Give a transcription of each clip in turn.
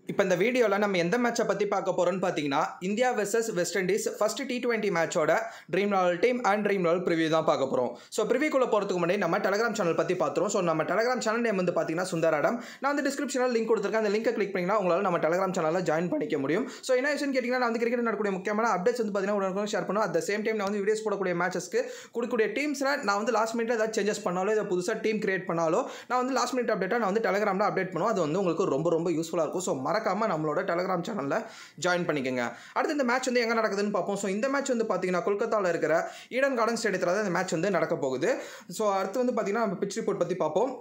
இப்போ இந்த வீடியோவில் நம்ம எந்த மேட்சை பற்றி பார்க்க போகிறோம்னு பார்த்தீங்கன்னா India versus West Indies first T twenty மேட்சோட dream level team and dream level preview தான் பார்க்க போகிறோம் ஸோ ப்ரிவியூக்குள்ளே போகிறதுக்கு முன்னாடி நம்ம டெலிகிராம் சேனல் பற்றி பார்த்துருவோம் ஸோ நம்ம டெலிகிராம் சேனல் நேம் வந்து பார்த்தீங்கன்னா சுந்தராடம் நான் வந்து டிஸ்கிரிப்ஷனில் லிங்க் கொடுத்துருக்கேன் அந்த லிங்கை கிளிக் பண்ணிங்கன்னா உங்களால் நம்ம டெலிகிராம் சேனலில் ஜாயின் பண்ணிக்க முடியும் ஸோ என்ன விஷயம் கேட்டிங்கன்னா நான் வந்து கிரிக்கெட் நடக்கக்கூடிய முக்கியமான அப்டேட்ஸ் வந்து பார்த்தீங்கன்னா உடனே ஷேர் பண்ணுவோம் அட் சேம் டைம் நான் வந்து வீடியோஸ் போடக்கூடிய மேட்சஸ்க்கு கொடுக்கக்கூடிய டீம்ஸில் நான் வந்து லாஸ்ட் மினிட்ல ஏதாவது சேஞ்சஸ் பண்ணாலோ இதை புதுசாக டீம் கிரியேட் பண்ணாலோ நான் வந்து லாஸ்ட் மினிட் அப்டேட்டாக நான் வந்து டெலிகிராமில் அப்டேட் பண்ணுவோம் அது வந்து உங்களுக்கு ரொம்ப ரொம்ப யூஸ்ஃபுல்லாக இருக்கும் ஸோ மறக்காமல் நம்மளோட டெலிகிராம் சேனலில் ஜாயின் பண்ணிக்கோங்க அடுத்து இந்த மேட்ச் வந்து எங்கே நடக்குதுன்னு பார்ப்போம் ஸோ இந்த மேட்ச் வந்து பார்த்தீங்கன்னா கொல்கத்தாவில் இருக்கிற ஈடன் கார்டன் ஸ்டேடியத்தில் தான் இந்த மேட்ச் வந்து நடக்க போகுது ஸோ அடுத்து வந்து பார்த்தீங்கன்னா நம்ம பிச் ரிப்போர்ட் பற்றி பார்ப்போம்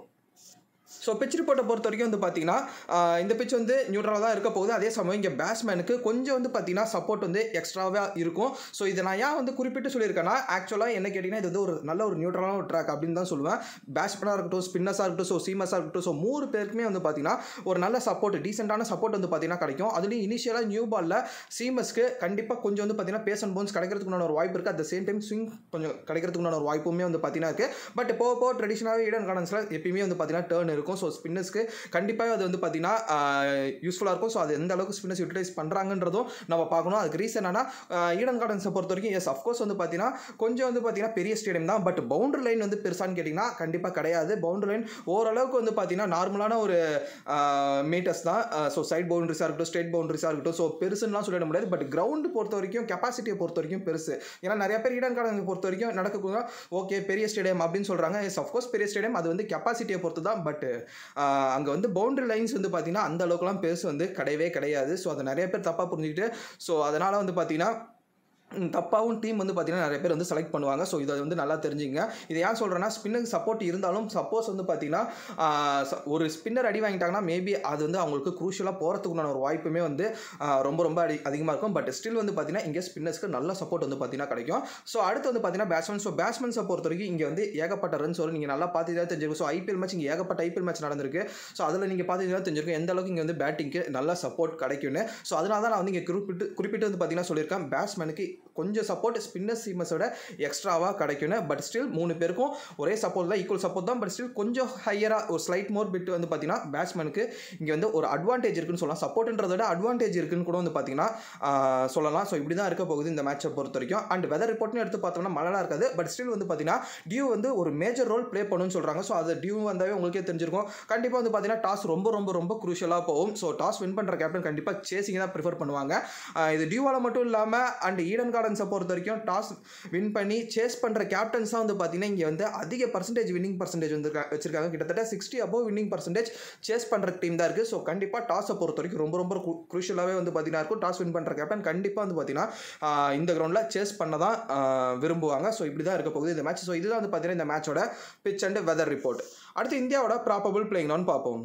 ஸோ பிச் ரிப்போர்ட்டை பொறுத்த வரைக்கும் வந்து பார்த்தீங்கன்னா ஆஹ் இந்த பிச் வந்து நியூட்ரலாக தான் இருக்க போகுது அதே சமயம் இங்கே பேட்ஸ்மேனுக்கு கொஞ்சம் வந்து பார்த்தீங்கன்னா சப்போர்ட் வந்து எக்ஸ்ட்ராவாக இருக்கும் ஸோ இதை நான் ஏன் வந்து குறிப்பிட்டு சொல்லியிருக்கேன்னா ஆக்சுவலாக என்ன கேட்டிங்கன்னா இது வந்து ஒரு நல்ல ஒரு நியூட்ரலான ஒரு ட்ராக் அப்படின்னு தான் சொல்லுவேன் பேட்ஸ்மேனாக இருக்கட்டும் ஸ்பின்னர்ஸாக இருக்கட்டும் ஸோ சீமஸாக இருக்கட்டும் ஸோ மூணு பேருக்குமே வந்து பார்த்தீங்கன்னா ஒரு நல்ல சப்போர்ட் டீசெண்டான சப்போர்ட் வந்து பார்த்தீங்கன்னா கிடைக்கும் அதுலேயும் இனிஷியலாக நியூ பாலில் சீமஸ்க்கு கண்டிப்பாக கொஞ்சம் வந்து பார்த்தீங்கன்னா பேஸ் அண்ட் போன்ஸ் கிடைக்கிறதுக்குண்டான ஒரு வாய்ப்பு இருக்குது at the same time swing கொஞ்சம் கிடைக்கிறதுக்குண்டான ஒரு வாய்ப்புமே வந்து பார்த்தீங்கன்னா இருக்குது பட் போக போக ட்ரெடிஷனாகவே ஈடன் கார்டன்ஸில் எப்பயுமே வந்து பார்த்தீங்கன்னா டேர்ன் இருக்கும் ஸோ ஸ்பின்னர்ஸ்க்கு கண்டிப்பாக அது வந்து பார்த்தீங்கன்னா யூஸ்ஃபுல்லாக இருக்கும் ஸோ அது எந்த அளவுக்கு ஸ்பின்னர்ஸ் யூட்டிலைஸ் பண்ணுறாங்கன்றதும் நம்ம பார்க்கணும் அதுக்கு ரீசன் என்னன்னா ஆஹ் ஈடன் கார்டன்ஸை பொறுத்த வரைக்கும் எஸ் அஃப்கோர்ஸ் வந்து பார்த்தீங்கன்னா கொஞ்சம் வந்து பார்த்தீங்கன்னா பெரிய ஸ்டேடியம் தான் பட் பவுண்டரி லைன் வந்து பெருசான்னு கேட்டிங்கன்னா கண்டிப்பாக கிடையாது பவுண்டரி லைன் ஓரளவுக்கு வந்து பார்த்தீங்கன்னா நார்மலான ஒரு மீட்டர்ஸ் தான் ஸோ சைட் பவுண்டரிஸாக இருக்கட்டும் ஸ்ட்ரெயிட் பவுண்டரிஸாக இருக்கட்டும் ஸோ பெருசுலாம் சொல்லிட முடியாது பட் கிரவுண்டு பொறுத்த வரைக்கும் கெப்பாசிட்டியை பொறுத்த வரைக்கும் பெருசு ஏன்னா நிறைய பேர் ஈடன் கார்டன் பொறுத்த வரைக்கும் நடக்கக்கூட ஓகே பெரிய ஸ்டேடியம் அப்படின்னு சொல்கிறாங்க எஸ் அஃப்கோர்ஸ் பெரிய ஸ்டேடியம் அது வந்து கெப்பாசிட்டியை பொறுத்து தான் பட் அங்கே வந்து பவுண்டரி லைன்ஸ் வந்து பார்த்தீங்கன்னா அந்த அளவுக்குலாம் பெருசு வந்து கிடையவே கிடையாது ஸோ அதை நிறைய பேர் தப்பாக புரிஞ்சுக்கிட்டு ஸோ அதனால் வந்து பார்த்தீங்கன்னா ம், தப்பாவும் டீம் வந்து பார்த்தீங்கன்னா நிறைய பேர் வந்து செலக்ட் பண்ணுவாங்க ஸோ இதை வந்து நல்லா தெரிஞ்சுங்க இது ஏன் சொல்கிறேன்னா ஸ்பின்னுக்கு சப்போர்ட் இருந்தாலும் சப்போஸ் வந்து பார்த்தீங்கன்னா ஆ, ச- ஒரு ஸ்பின்னர் அடி வாங்கிட்டாங்கன்னா மேபி அது வந்து அவங்களுக்கு குரூஷியலாக போகிறதுக்குண்டான ஒரு வாய்ப்புமே வந்து ஆ, ரொம்ப ரொம்ப அடி அதிகமாக இருக்கும் பட் ஸ்டில் வந்து பார்த்தீங்கன்னா இங்கே ஸ்பின்னர்ஸ்க்கு நல்ல சப்போர்ட் வந்து பார்த்தீங்கன்னா கிடைக்கும் ஸோ அடுத்து வந்து பார்த்தீங்கன்னா பேட்ஸ்மேன் ஸோ பேட்ஸ்மேன்ஸை பொறுத்த வரைக்கும் இங்கே வந்து ஏகப்பட்ட ரன்ஸ் வரும் நீங்கள் நல்லா பார்த்து தெரிஞ்சிருக்கும் ஸோ ஐபிஎல் மேட்ச் இங்கே ஏகப்பட்ட ஐபிஎல் மேட்ச் நடந்திருக்கு ஸோ அதில் நீங்கள் பார்த்து தெரிஞ்சிருக்கும் எந்த அளவுக்கு இங்கே வந்து பேட்டிங்க்கு நல்ல சப்போர்ட் கிடைக்கும்னு ஸோ அதனால தான் நான் வந்து இங்கே குறிப்பிட்டு குறிப்பிட்டு வந்து பார்த்தீங்கன்னா சொல்லியிருக்கேன் பேட்ஸ்மேனுக்கு கொஞ்சம் சப்போர்ட் ஸ்பின்னர் சீமஸோட எக்ஸ்ட்ராவாக கிடைக்கும்னு பட் ஸ்டில் மூணு பேருக்கும் ஒரே சப்போர்ட் தான் ஈக்குவல் சப்போர்ட் தான் பட் ஸ்டில் கொஞ்சம் ஹையராக ஒரு ஸ்லைட் மோர் பிட் வந்து பார்த்தீங்கன்னா பேட்ஸ்மேனுக்கு இங்கே வந்து ஒரு அட்வான்டேஜ் இருக்குன்னு சொல்லலாம் சப்போர்ட்ன்றத விட அட்வான்டேஜ் இருக்குன்னு கூட வந்து பார்த்தீங்கன்னா ஆஹ், சொல்லலாம் ஸோ இப்படி தான் இருக்க போகுது இந்த மேட்சை பொறுத்த வரைக்கும் அண்ட் வெதர் ரிப்போர்ட்னு எடுத்து பார்த்தோம்னா மழைலாம் இருக்காது பட் ஸ்டில் வந்து பார்த்தீங்கன்னா டியூ வந்து ஒரு மேஜர் ரோல் ப்ளே பண்ணுன்னு சொல்கிறாங்க ஸோ அது டியூ வந்தாவே உங்களுக்கே தெரிஞ்சிருக்கும் கண்டிப்பாக வந்து பார்த்தீங்கன்னா டாஸ் ரொம்ப ரொம்ப ரொம்ப குரூஷியலாக போகும் ஸோ டாஸ் வின் பண்ணுற கேப்டன் கண்டிப்பாக சேசிங் தான் ப்ரிஃபர் பண்ணுவாங்க ஆஹ், இது டியூவால் மட்டும் இல்லாமல் அண்ட் ஈடன் கார்டன்ஸை பொறுத்த வரைக்கும் டாஸ் வின் பண்ணி சேஸ் பண்ணுற கேப்டன்ஸ் தான் வந்து பார்த்தீங்கன்னா இங்கே வந்து அதிக பர்சன்டேஜ் வின்னிங் பர்சன்டேஜ் வந்து வச்சிருக்காங்க கிட்டத்தட்ட sixty above winning percentage chase பண்ணுற டீம் தான் இருக்குது ஸோ கண்டிப்பாக டாஸை பொறுத்த வரைக்கும் ரொம்ப ரொம்ப குரூஷியலாகவே வந்து பார்த்தீங்கன்னா இருக்கும் டாஸ் வின் பண்ணுற கேப்டன் கண்டிப்பாக வந்து பார்த்தீங்கன்னா ஆஹ், இந்த கிரவுண்டில் சேஸ் பண்ண தான் ஆஹ், விரும்புவாங்க ஸோ இப்படி தான் இருக்க போகுது இந்த மேட்ச் ஸோ இதுதான் வந்து பார்த்தீங்கன்னா இந்த மேட்சோட பிச் அண்ட் வெதர் ரிப்போர்ட் அடுத்து இந்தியாவோட ப்ராபபிள் பிளேயிங் பார்ப்போம்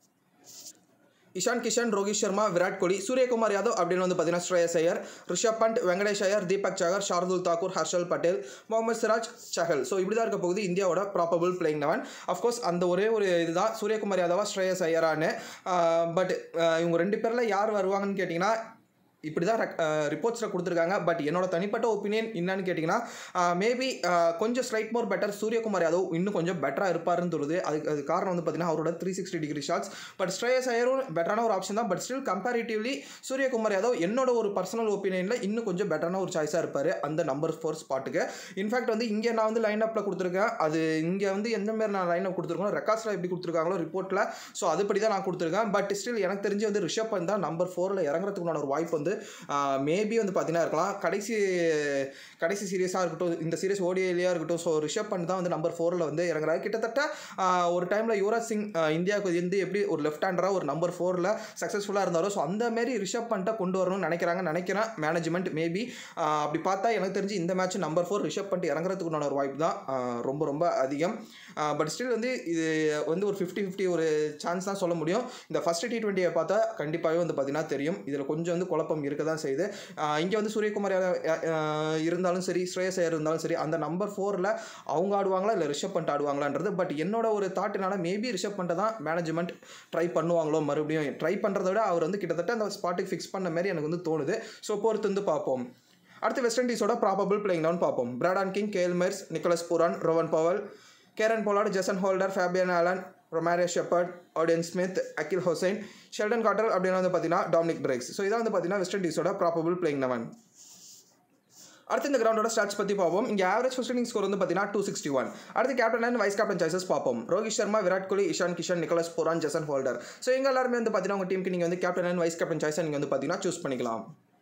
இஷான் கிஷன் ரோஹித் சர்மா விராட் கோலி சூரியகுமார் யாதவ் அப்படின்னு வந்து பார்த்தீங்கன்னா ஸ்ரேயஸ் ஐயர் ரிஷப் பண்ட் வெங்கடேஷ் ஐயர் தீபக் சகர் ஷார்துல் தாக்கூர் ஹர்ஷல் பட்டேல் முகமது சிராஜ் சஹல் ஸோ இப்படி தான் இருக்க போகுது இந்தியாவோட ப்ராபபிள் பிளேயிங் லெவன் அஃப்கோர்ஸ் அந்த ஒரே ஒரு இதுதான் சூரியகுமார் யாதவா ஸ்ரேயஸ் ஐயரான்னு பட் இவங்க ரெண்டு பேரில் யார் வருவாங்கன்னு கேட்டிங்கன்னா இப்படி தான் ரிப்போர்ட்ஸில் கொடுத்துருக்காங்க பட் என்னோட தனிப்பட்ட ஒப்பீனியன் என்னன்னு கேட்டிங்கன்னா மேபி கொஞ்சம் slight more better Suryakumar Yadav இன்னும் கொஞ்சம் பெட்டராக இருப்பாருன்னு தோணுது அதுக்கு அது காரணம் வந்து பார்த்தீங்கன்னா அவரோட three sixty degree shots but Shreyas ஐயரும் பெட்டரான ஒரு ஆப்ஷன் தான் but still comparatively Suryakumar Yadav என்னோட ஒரு பர்சனல் ஒப்பீனியனில் இன்னும் கொஞ்சம் பெட்டரான ஒரு சாய்ஸாக இருப்பார் அந்த நம்பர் ஃபோர் ஸ்பாட்டுக்கு இன்ஃபேக்ட் வந்து இங்கே நான் வந்து லைன் அப்பில் கொடுத்துருக்கேன் அது இங்கே வந்து எந்த மாதிரி நான் லைன் அப் கொடுத்துருக்கோம் ரெக்கார்ட்ஸில் எப்படி கொடுத்துருக்காங்களோ ரிப்போர்ட்டில் ஸோ அதுபடி தான் நான் கொடுத்துருக்கேன் பட் ஸ்டில் எனக்கு தெரிஞ்சு வந்து ரிஷப் பந்த் தான் நம்பர் ஃபோரில் இறங்குறதுக்குண்டான ஒரு வாய்ப்பு வந்து மேபி வந்து பார்த்தீங்கன்னா இருக்கலாம் கடைசி கடைசி சீரியஸாக இருக்கட்டும் இந்த சீரியஸ் ஓடிஐலியாக இருக்கட்டும் ஸோ ரிஷப் பண்ட் தான் வந்து நம்பர் ஃபோரில் வந்து இறங்குறாரு கிட்டத்தட்ட ஆஹ், ஒரு டைமில் யுவராஜ் சிங் ஆஹ், இந்தியாவுக்கு வந்து எப்படி ஒரு லெஃப்ட் ஹேண்டராக ஒரு நம்பர் ஃபோரில் சக்ஸஸ்ஃபுல்லாக இருந்தாரோ ஸோ அந்த மாதிரி ரிஷப் பண்ட்டை கொண்டு வரணும்னு நினைக்கிறாங்க நினைக்கிறேன் மேனேஜ்மெண்ட் மேபி அப்படி பார்த்தா எனக்கு தெரிஞ்சு இந்த match number four Rishabh Pant இறங்குறதுக்குண்டான ஒரு வாய்ப்பு தான் ஆஹ், ரொம்ப ரொம்ப அதிகம் பட் ஸ்டில் வந்து இது வந்து ஒரு ஃபிஃப்டி ஃபிஃப்டி ஒரு சான்ஸ் தான் சொல்ல முடியும் இந்த ஃபஸ்ட் டி டுவெண்ட்டியை பார்த்தா கண்டிப்பாகவே வந்து பார்த்தீங்கன்னா தெரியும் இதில் கொஞ்சம் வந்து குழப்பம் இருக்க தான் செய்யுது இங்கே வந்து சூரியகுமார் யாதவ், அஹ், இருந்தாலும் சரி ஸ்ரேயஸ் ஐயர் இருந்தாலும் சரி அந்த நம்பர் ஃபோரில் அவங்க ஆடுவாங்களா இல்லை ரிஷப் பண்ணிட்டு ஆடுவாங்களான்றது பட் என்னோட ஒரு தாட்டினால மேபி ரிஷப் பண்ணிட்டு தான் மேனேஜ்மெண்ட் ட்ரை பண்ணுவாங்களோ மறுபடியும் ட்ரை பண்ணுறத விட அவர் வந்து கிட்டத்தட்ட அந்த ஸ்பாட்டுக்கு ஃபிக்ஸ் பண்ண மாதிரி எனக்கு வந்து தோணுது ஸோ பொறுத்து வந்து பார்ப்போம் அடுத்து வெஸ்ட் இண்டீஸோட ப்ராபபிள் பிளேயிங் டவுன் பார்ப்போம் Brandon King Kyle Mayers Nicholas Pooran Rovman Powell Kieron Pollard Jason Holder Fabian Allen Romario Shepherd Odean Smith Akeal Hosein Sheldon Carter அப்படின்னு வந்து பார்த்தீங்கன்னா டாமினிக் பிரேக்ஸ் ஸோ இதான் வந்து பார்த்தீங்கன்னா வெஸ்ட் இண்டீஸோட ப்ராபபிள் பிளேயிங் லெவன் அடுத்து இந்த கிரவுண்டோட ஸ்டாட்ஸ் பற்றி பார்ப்போம் இங்கே ஆவரேஜ் ஃபர்ஸ்ட் இன்னிங் ஸ்கோர் வந்து பார்த்தீங்கன்னா டூ சிக்ஸ்டி ஒன் அடுத்து captain and vice captain choices பார்ப்போம் Rohit Sharma Virat Kohli Ishan Kishan Nicholas Pooran Jason Holder so எங்க எல்லாருமே வந்து பார்த்தீங்கன்னா உங்கள் டீமுக்கு நீங்கள் வந்து கேப்டன் அண்ட் வைஸ் கேப்டன் சாய்ஸை நீங்கள் வந்து பார்த்தீங்கன்னா சூஸ் பண்ணிக்கலாம்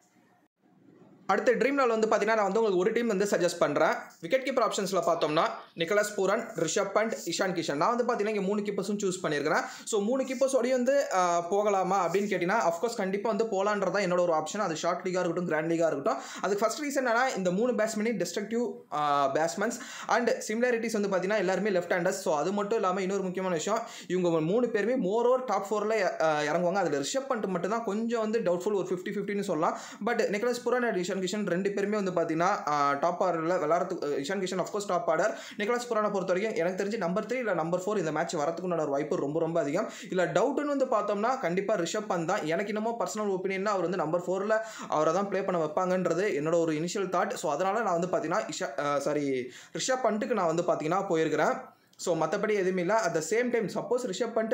அடுத்த ட்ரீம் நாள் வந்து பார்த்தீங்கன்னா நான் வந்து உங்களுக்கு ஒரு டீம் வந்து சஜஸ்ட் பண்ணுறேன் விக்கெட் கீப்பர் ஆப்ஷன்ஸில் பார்த்தோம்னா நிக்கலஸ் பூரன் ரிஷப் பண்ட் இஷான் கிஷன் நான் வந்து பார்த்தீங்கன்னா இங்கே மூணு கீப்பர்ஸும் சூஸ் பண்ணியிருக்கிறேன் ஸோ மூணு கீப்பர்ஸோடய வந்து ஆஹ், போகலாமா அப்படின்னு கேட்டிங்கன்னா அஃப்கோர்ஸ் கண்டிப்பாக வந்து போலான்றது தான் என்னோட ஒரு ஆப்ஷன் அது ஷார்ட் லீகாக இருக்கட்டும் கிராண்ட் லீகாக இருக்கட்டும் அதுக்கு ஃபர்ஸ்ட் ரீசன் என்னன்னா இந்த மூணு பேட்ஸ்மேனி டிஸ்ட்ரக்டிவ் பேட்ஸ்மேன்ஸ் அண்ட் சிமிலாரிட்டிஸ் வந்து பார்த்தீங்கன்னா எல்லாருமே லெஃப்ட் ஹேண்டர்ஸ் ஸோ அது மட்டும் இல்லாமல் இன்னொரு முக்கியமான விஷயம் இவங்க மூணு பேருமே மோர் ஓவர் டாப் ஃபோரில் இறங்குவாங்க அதில் ரிஷப் பண்ணிட்டு மட்டும் தான் கொஞ்சம் வந்து டவுட்ஃபுல் ஒரு ஃபிஃப்டி ஃபிஃப்டின்னு சொல்லலாம் but Nicholas Pooran and Ishan Kishan ரெண்டு பேருமே வந்து பார்த்தீங்கன்னா டாப் ஆர்டரில் விளாட்றதுக்கு Ishan Kishan of course top order Nicholas புரானை பொறுத்த வரைக்கும் எனக்கு தெரிஞ்சு நம்பர் த்ரீ இல்லை நம்பர் ஃபோர் இந்த மேட்ச் வரதுக்குண்டான ஒரு வாய்ப்பு ரொம்ப ரொம்ப அதிகம் இல்லை டவுட்டுன்னு வந்து பார்த்தோம்னா கண்டிப்பாக ரிஷப் பந்த் தான் எனக்கு என்னமோ பர்சனல் ஒப்பீனியன் அவர் வந்து நம்பர் ஃபோரில் அவரை தான் ப்ளே பண்ண வைப்பாங்கன்றது என்னோட ஒரு இனிஷியல் தாட் ஸோ அதனால் நான் வந்து பார்த்தீங்கன்னா இஷா சாரி ரிஷப் பண்ட்டுக்கு நான் வந்து பார்த்தீங்கன்னா போயிருக்கிறேன் ஸோ மற்றபடி எதுவுமே இல்லை at the same time suppose Rishabh Pant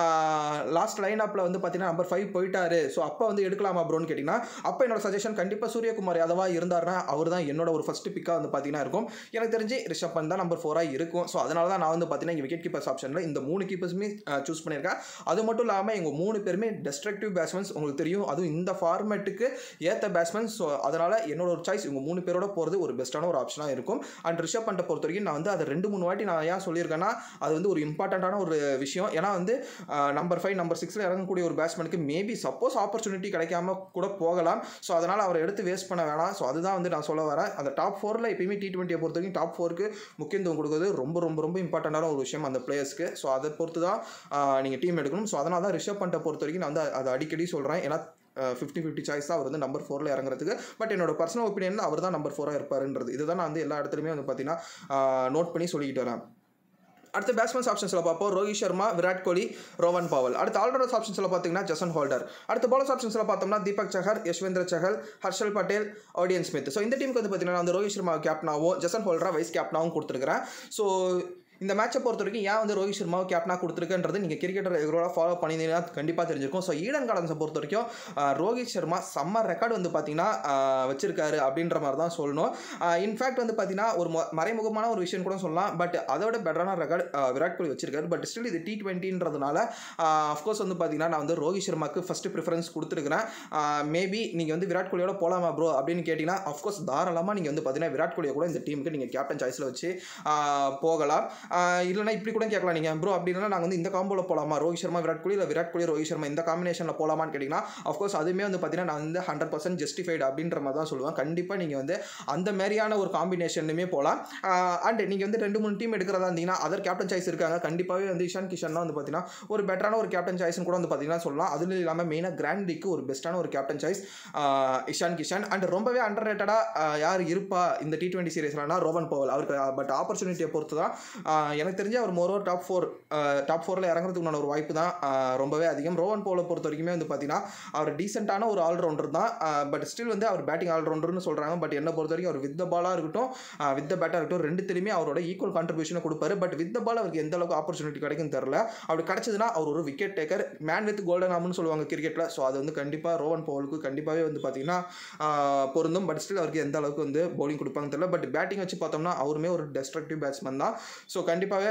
last line அப்பில் வந்து பார்த்தீங்கன்னா நம்பர் ஃபைவ் போயிட்டாரு ஸோ அப்போ வந்து எடுக்கலாமா ப்ரோன்னு கேட்டிங்கன்னா அப்போ என்னோட சஜஷன் கண்டிப்பாக சூரியகுமார் யாதவா இருந்தாருன்னா அவர் தான் என்னோட ஒரு ஃபஸ்ட்டு பிக்காக வந்து பார்த்தீங்கன்னா இருக்கும் எனக்கு தெரிஞ்சு ரிஷப் பண்ட் தான் நம்பர் ஃபோராக இருக்கும் ஸோ அதனால தான் நான் வந்து பார்த்தீங்கன்னா இங்கே விக்கெட் கீப்பர்ஸ் ஆப்ஷனில் இந்த மூணு கீப்பர்ஸுமே சூஸ் பண்ணியிருக்கேன் அது மட்டும் இல்லாமல் எங்கள் மூணு பேருமே டெஸ்ட்ரக்டிவ் பேட்ஸ்மேன்ஸ் உங்களுக்கு தெரியும் அதுவும் இந்த ஃபார்மேட்டுக்கு ஏற்ற பேட்ஸ்மேன் ஸோ அதனால் என்னோட ஒரு சாய்ஸ் இவங்க மூணு பேரோட போகிறது ஒரு பெஸ்ட்டான ஒரு ஆப்ஷனாக இருக்கும் அண்ட் ரிஷப் பண்ட்டை பொறுத்த வரைக்கும் நான் வந்து அதை ரெண்டு மூணு வாட்டி நான் ஏன் சொல்லியிருக்கேன்னா அது வந்து ஒரு இம்பார்ட்டண்ட்டான ஒரு விஷயம் ஏன்னா வந்து நம்பர் ஃபைவ் நம்பர் சிக்ஸில் இறங்கக்கூடிய ஒரு பேட்ஸ்மேனுக்கு மேபி சப்போஸ் ஆப்பர்ச்சுனிட்டி கிடைக்காம கூட போகலாம் ஸோ அதனால் அவரை எடுத்து வேஸ்ட் பண்ண வேணாம் ஸோ அதுதான் வந்து நான் சொல்ல வரேன் அந்த டாப் ஃபோரில் எப்பயுமே டி டுவெண்ட்டியை பொறுத்த வரைக்கும் டாப் ஃபோருக்கு முக்கியத்துவம் கொடுக்குறது ரொம்ப ரொம்ப ரொம்ப இம்பார்ட்டண்ட்டான ஒரு விஷயம் அந்த பிளேயர்ஸ்க்கு ஸோ அதை பொறுத்து தான் நீங்கள் டீம் எடுக்கணும் ஸோ அதனால தான் ரிஷப் பண்ட்டை பொறுத்த வரைக்கும் நான் வந்து அதை அடிக்கடி சொல்கிறேன் ஏன்னா ஃபிஃப்டி ஃபிஃப்டி சாய்ஸ் தான் அவர் வந்து நம்பர் ஃபோரில் இறங்குறதுக்கு பட் என்னோட பர்சனல் ஒப்பீனியன் அவர் தான் நம்பர் ஃபோராக இருப்பாருன்றது இதுதான் நான் வந்து எல்லா இடத்துலையுமே வந்து பார்த்தீங்கன்னா நோட் பண்ணி சொல்லிக்கிட்டு வரேன் அடுத்து பேட்ஸ்மேன்ஸ் ஆப்ஷன்ஸில் பார்ப்போம் ரோஹித் சர்மா விராட் கோலி ரோவன் பாவல் அடுத்து ஆல்ரவுண்டர்ஸ் ஆப்ஷன்ஸில் பார்த்தீங்கன்னா ஜசன் ஹோல்டர் அடுத்து பாலர்ஸ் ஆப்ஷன்ஸில் பார்த்தோம்னா Deepak Chahar Yuzvendra Chahal Harshal Patel Odean Smith so இந்த டீமுக்கு வந்து பார்த்தீங்கன்னா நான் வந்து ரோஹித் சர்மா கேப்டனாகவும் ஜசன் ஹோல்டரா வைஸ் கேப்டனாகவும் கொடுத்துருக்கிறேன் ஸோ இந்த மேட்சை பொறுத்த வரைக்கும் ஏன் வந்து ரோஹித் சர்மாவை கேப்டனாக கொடுத்துருக்குன்றது நீங்கள் கிரிக்கெட்டர் ரெகுலராக ஃபாலோ பண்ணியிருந்தீங்கன்னா கண்டிப்பாக தெரிஞ்சிருக்கும் ஸோ ஈடன் கார்டன்ஸை பொறுத்த வரைக்கும் ஆஹ், ரோஹித் சர்மா செம்ம ரெக்கார்டு வந்து பார்த்தீங்கன்னா ஆஹ், வச்சிருக்காரு அப்படின்ற மாதிரி தான் சொல்லணும் இன்ஃபேக்ட் வந்து பார்த்தீங்கன்னா ஒரு மொ- மறைமுகமான ஒரு விஷயம் கூட சொல்லலாம் பட் அதோட பெட்டரான ரெக்கார்டு விராட் கோலி வச்சிருக்காரு பட் ஸ்டில் இது டி டுவெண்ட்டின்றதுனால அஃப்கோர்ஸ் வந்து பார்த்தீங்கன்னா நான் வந்து ரோஹித் சர்மாக்கு ஃபஸ்ட்டு ப்ரிஃபரன்ஸ் கொடுத்துருக்கிறேன் மேபி நீங்கள் வந்து விராட் கோலியோட போகலாமா ப்ரோ அப்படின்னு கேட்டிங்கன்னா அஃப்கோர்ஸ் தாராளமாக நீங்கள் வந்து பார்த்தீங்கன்னா விராட் கோலியை கூட இந்த டீமுக்கு நீங்கள் கேப்டன் சாய்ஸில் வச்சு ஆஹ், போகலாம் ஆஹ் இல்லைனா இப்படி கூட கேட்கலாம் நீங்கள் ப்ரோ அப்படின்னா நாங்கள் வந்து இந்த காம்போவில் போகலாமா ரோஹித் சர்மா விராட் கோலி இல்லை விராட் கோலி ரோஹித் சர்மா இந்த காம்பினேஷனில் போகலாமான்னு கேட்டிங்கன்னா அஃப்கோர்ஸ் அதுவுமே வந்து பார்த்தீங்கன்னா நான் வந்து ஹண்ட்ரட் பர்சன்ட் ஜஸ்டிஃபைடு அப்படின்ற மாதிரி தான் சொல்லுவேன் கண்டிப்பாக நீங்கள் வந்து அந்த மாதிரியான ஒரு காம்பினேஷன்லையுமே போகலாம் அண்ட் நீங்கள் வந்து ரெண்டு மூணு டீம் எடுக்கிறதா இருந்தீங்கன்னா அதர் கேப்டன் சாய்ஸ் இருக்காங்க கண்டிப்பாகவே வந்து இஷான் கிஷன் வந்து பார்த்தீங்கன்னா ஒரு பெட்டரான ஒரு கேப்டன் சாய்ஸ்னு கூட வந்து பார்த்தீங்கன்னா சொல்லலாம் அதுல இல்லாமல் மெயினாக கிராண்ட் லீக்கு ஒரு பெஸ்ட்டான ஒரு captain choice Ishan Kishan and ரொம்பவே அண்டர் ரேட்டடாக யார் இருப்பா இந்த டி டுவெண்ட்டி சீரீஸ்லனா ரோவன் பவல் அவருக்கு பட் ஆப்பர்ச்சுனிட்டியை பொறுத்து தான் ஆஹ் எனக்கு தெரிஞ்சு அவர் மோரோவர் டாப் ஃபோர் டாப் ஃபோரில் இறங்குறதுக்கு உண்டான ஒரு வாய்ப்பு தான் ஆஹ் ரொம்பவே அதிகம் ரோவன் போலை பொறுத்த வரைக்குமே வந்து பார்த்தீங்கன்னா அவர் டீசெண்டான ஒரு ஆல்ரவுண்டர் தான் பட் ஸ்டில் வந்து அவர் பேட்டிங் ஆல்ரவுண்டர்னு சொல்கிறாங்க பட் என்ன பொறுத்த வரைக்கும் அவர் வித் பாலாக இருக்கட்டும் வித் பேட்டாக இருக்கட்டும் ரெண்டுத்திலுமே அவரோட ஈக்குவல் கான்ட்ரிபியூஷனை கொடுப்பாரு பட் வித் பால் அவருக்கு எந்த அளவுக்கு ஆப்பர்ச்சுனிட்டி கிடைக்கும் தெரில அப்படி கிடைச்சதுன்னா அவர் ஒரு wicket taker man with golden ஆம்னு சொல்லுவாங்க கிரிக்கெட்டில் ஸோ அது வந்து கண்டிப்பாக ரோவன் பவலுக்கு கண்டிப்பாகவே வந்து பார்த்தீங்கன்னா ஆஹ் பொருந்தும் பட் ஸ்டில் அவருக்கு எந்த அளவுக்கு வந்து பவுலிங் கொடுப்பாங்க தெரியல பட் பேட்டிங் வச்சு பார்த்தோம்னா அவருமே ஒரு டெஸ்ட்ரக்டிவ் பேட்ஸ்மேன் தான் ஸோ கண்டிப்பாகவே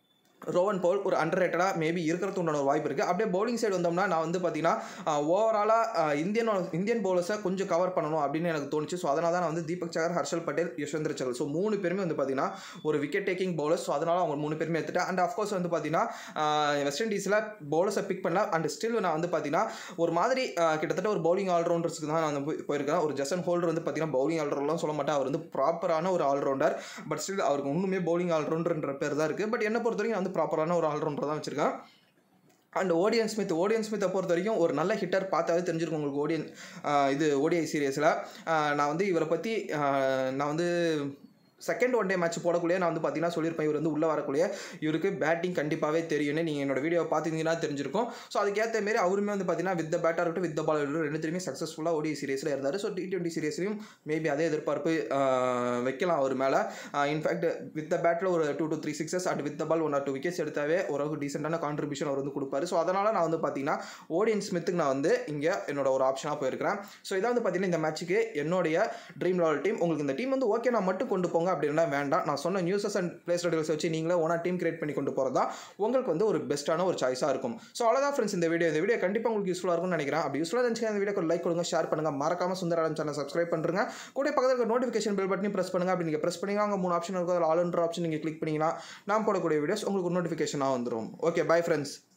ரோவன் பவுல் ஒரு அண்டர் ரேட்டடாக மேபி இருக்கிறது உண்டான ஒரு வாய்ப்பு இருக்குது அப்படியே பவுலிங் சைடு வந்தோம்னா நான் வந்து பார்த்தீங்கன்னா ஓவராலாக இந்தியன் இந்தியன் பவுலர்ஸை கொஞ்சம் கவர் பண்ணணும் அப்படின்னு எனக்கு தோணுச்சு ஸோ அதனால தான் நான் வந்து தீபக் சகர் ஹர்ஷல் பட்டேல் யஷ்வந்தர் சகல் ஸோ மூணு பேருமே வந்து பார்த்தீங்கன்னா ஒரு விக்கெட் டேக்கிங் பவுலர்ஸ் ஸோ அதனால் அவங்க மூணு பேருமே எடுத்துட்டேன் அண்ட் அஃப்கோர்ஸ் வந்து பார்த்தீங்கன்னா வெஸ்ட் இண்டீஸில் பவுலர்ஸை பிக் பண்ணல அண்ட் ஸ்டில் நான் வந்து பார்த்தீங்கன்னா ஒரு மாதிரி ஆஹ், கிட்டத்தட்ட ஒரு பவுலிங் ஆல்ரவுண்டர்ஸ்க்கு தான் நான் வந்து போய்- போயிருக்கேன் ஒரு ஜசன் ஹோல்டர் வந்து பார்த்தீங்கன்னா பவுலிங் ஆல்ரவுண்டர்லாம் சொல்ல மாட்டேன் அவர் வந்து ப்ராப்பரான ஒரு ஆல்ரவுண்டர் பட் ஸ்டில் அவருக்கு இன்னுமே பவுலிங் ஆல்ரவுண்டர்ன்ற பேர் தான் இருக்குது பட் என்ன பொறுத்த வரைக்கும் நான் வந்து ப்ராப்பரான ஒரு ஆல்ரவுண்டர் தான் வச்சிருக்கேன் அண்ட் ஓடியன் ஸ்மித் ஓடியன் ஸ்மித்தை பொறுத்த வரைக்கும் ஒரு நல்ல ஹிட்டர் பார்த்தாவே தெரிஞ்சிருக்கும் உங்களுக்கு ஓடியன் இது ஓடிஐ சீரியஸில் நான் வந்து இவரை பற்றி நான் வந்து செகண்ட் ஒன் டே மேட்ச் போடக்கூடிய நான் வந்து பார்த்தீங்கன்னா சொல்லியிருப்பேன் இவர் வந்து உள்ளே வரக்கூடிய இவருக்கு பேட்டிங் கண்டிப்பாகவே தெரியும்னு நீங்கள் என்னோட வீடியோ பார்த்துருந்தீங்கன்னா தெரிஞ்சிருக்கும் ஸோ அதுக்கேற்ற மாரி அவருமே வந்து பார்த்தீங்கன்னா வித் பேட்டாக இருக்கட்டும் வித் பால் இருக்கட்டும் ரெண்டுத்துலையுமே சக்ஸஸ்ஃபுல்லாக ஓடி சீரியஸில் இருந்தார் ஸோ டி டுவெண்ட்டி சீரியஸ்லையும் மேபி அதே எதிர்பார்ப்பு ஆஹ், வைக்கலாம் அவர் மேலே இன்ஃபேக்ட் வித் த பேட்டில் ஒரு two to three sixes and with ball one or two wickets எடுத்தாவே ஓரளவுக்கு டீசெண்டான கான்ட்ரிபியூஷன் அவர் வந்து கொடுப்பாரு ஸோ அதனால் நான் வந்து பார்த்தீங்கன்னா ஓடியன் ஸ்மித்துக்கு நான் வந்து இங்கே என்னோட ஒரு ஆப்ஷனாக போயிருக்கிறேன் ஸோ இதான் வந்து பார்த்தீங்கன்னா இந்த மேட்ச்சுக்கு என்னுடைய ட்ரீம் லெவல் டீம் உங்களுக்கு இந்த டீம் வந்து ஓகே நான் மட்டும் கொண்டு போங்க அப்படின்னா வேண்டாம் நான் சொன்ன நியூஸஸ் அண்ட் பிளேஸ் டீல்ஸ் வச்சு நீங்களே ஓனா டீம் கிரியேட் பண்ணி கொண்டு போகிறதா உங்களுக்கு வந்து ஒரு பெஸ்ட்டான ஒரு சாய்ஸாக இருக்கும் ஸோ அவ்வளோதான் ஃப்ரெண்ட்ஸ் இந்த வீடியோ இந்த வீடியோ கண்டிப்பாக உங்களுக்கு யூஸ்ஃபுல்லாக இருக்கும்னு நினைக்கிறேன் அப்படி யூஸ்ஃபுல்லாக இருந்துச்சு இந்த வீடியோக்கு லைக் கொடுங்க ஷேர் பண்ணுங்க மறக்காம சுந்தரம் சேனல் சப்ஸ்கிரைப் பண்ணுங்க கூட பக்கத்தில் இருக்க நோட்டிஃபிகேஷன் பெல் பட்டனையும் ப்ரெஸ் பண்ணுங்க அப்படி நீங்கள் ப்ரெஸ் பண்ணீங்க அங்கே மூணு ஆப்ஷன் இருக்கும் அதில் ஆல் ஆப்ஷன் நீங்கள் கிளிக் பண்ணீங்கன்னா நான் போடக்கூடிய வீடியோஸ் உங்களுக்கு நோட்டிஃபிகேஷனாக வந்துடும் ஓகே பை ஃப்ரெண்ட்ஸ்